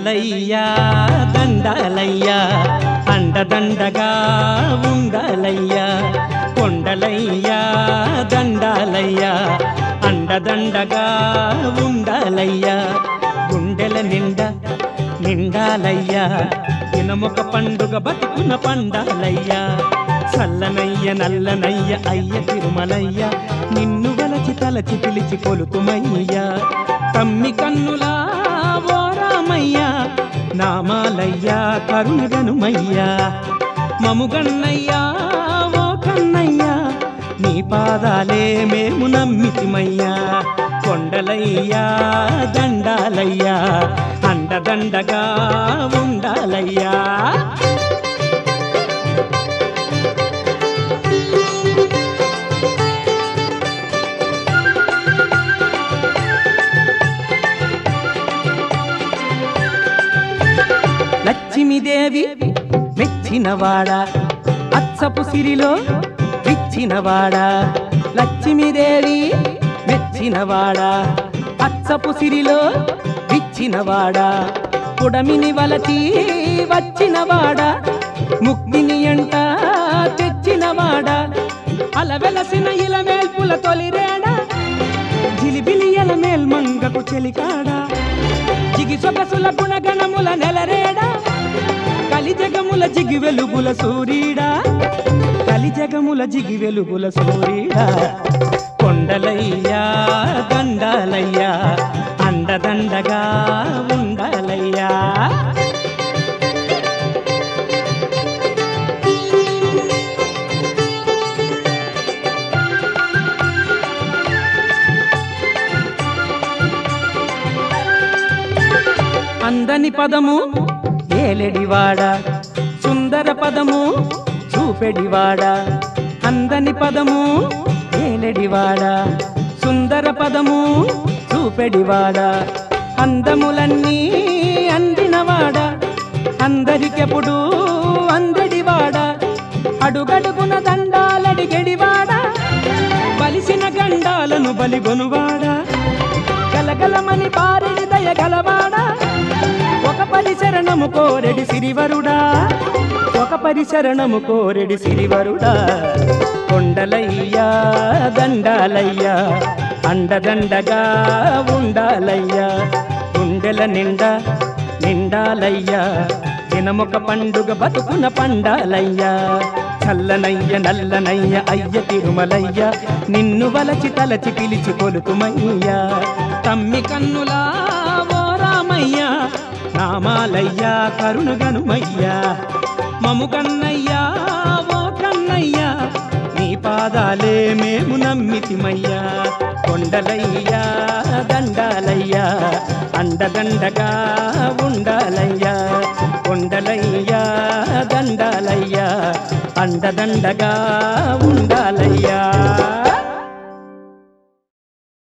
కొండలయ్యా దండాలయ్యా అండదండగా ఉండాలయ్యా కొండలయ్యా దండాలయ్యా అండదండగా ఉండాలయ్యా గుండెల నిండా నిండాలయ్యా దినమొక పండుగ బతుకున పండాలయ్యా చల్లనయ్య నల్లనయ్య అయ్య తిరుమలయ్య నిన్ను వలచి తలచి పిలిచి కొలుతుమయ్యా తమ్మి కన్నులా ఓ రామయ్యా నామాలయ్యా కరుణగనుమయ్యా మముగన్నయ్యా ఓ కన్నయ్యా నీ పాదాలే మేము నమ్మితిమయ్యా కొండలయ్యా దండాలయ్యా అండదండగా ఉండాలయ్యా లక్ష్మీదేవి మెచ్చినవాడా అచ్చపు సిరిలో విచ్చినవాడా లక్ష్మీదేవి మెచ్చినవాడా అచ్చపు సిరిలో విచ్చినవాడా పుడమిని వలచి వచ్చినవాడా ముక్తిని ఎంట తెచ్చినవాడా అలవెలసిన ఇలమేల్పుల తొలిరేడా జిలిబిలి ఎలమేల్ మంగకు చెలికాడా జిగి సొగసుల గుణగణముల నెలరేడా కలి జగముల జిగి వెలుగుల సూరీడా కలి జగముల జిగి వెలుగుల సూరీడా కొండలయ్యా దండాలయ్యా అండదండగా ఉండాలయ్యా అందని పదము ఏలెడివాడా సుందర పదము చూపెడివాడా అందని పదము ఏలెడివాడా సుందర పదము చూపెడివాడా అందములన్నీ అందినవాడా అందరికెప్పుడు అందడివాడా అడుగడుగున దండాలడిగెడివాడా బలిసిన గండాలను బలిగొనువాడా గలగలమని పారెడి దయగలవాడా ఒక పరిశరణము కోరెడి సిరివరుడా ఒక పరిశరణము కోరెడి సిరివరుడా కొండలయ్యా దండాలయ్యా అండదండగా ఉండాలయ్యా గుండెల నిండా నిండాలయ్యా దినమొక పండుగ బతుకున పండాలయ్యా చల్లనయ్య నల్లనయ్య అయ్య తిరుమలయ్య నిన్ను వలచి తలచి పిలిచి కొలుతుమయ్యా తమ్మి కన్నులా ఓ రామయ్యా నామాలయ్యా కరుణగనుమయ్యా మము కన్నయ్యా ఓ కన్నయ్యా నీ పాదాలే మేము నమ్మితిమయ్యా కొండలయ్యా దండాలయ్యా అండదండగా ఉండాలయ్యా కొండలయ్యా దండాలయ్యా అండదండగా ఉండాలయ్యా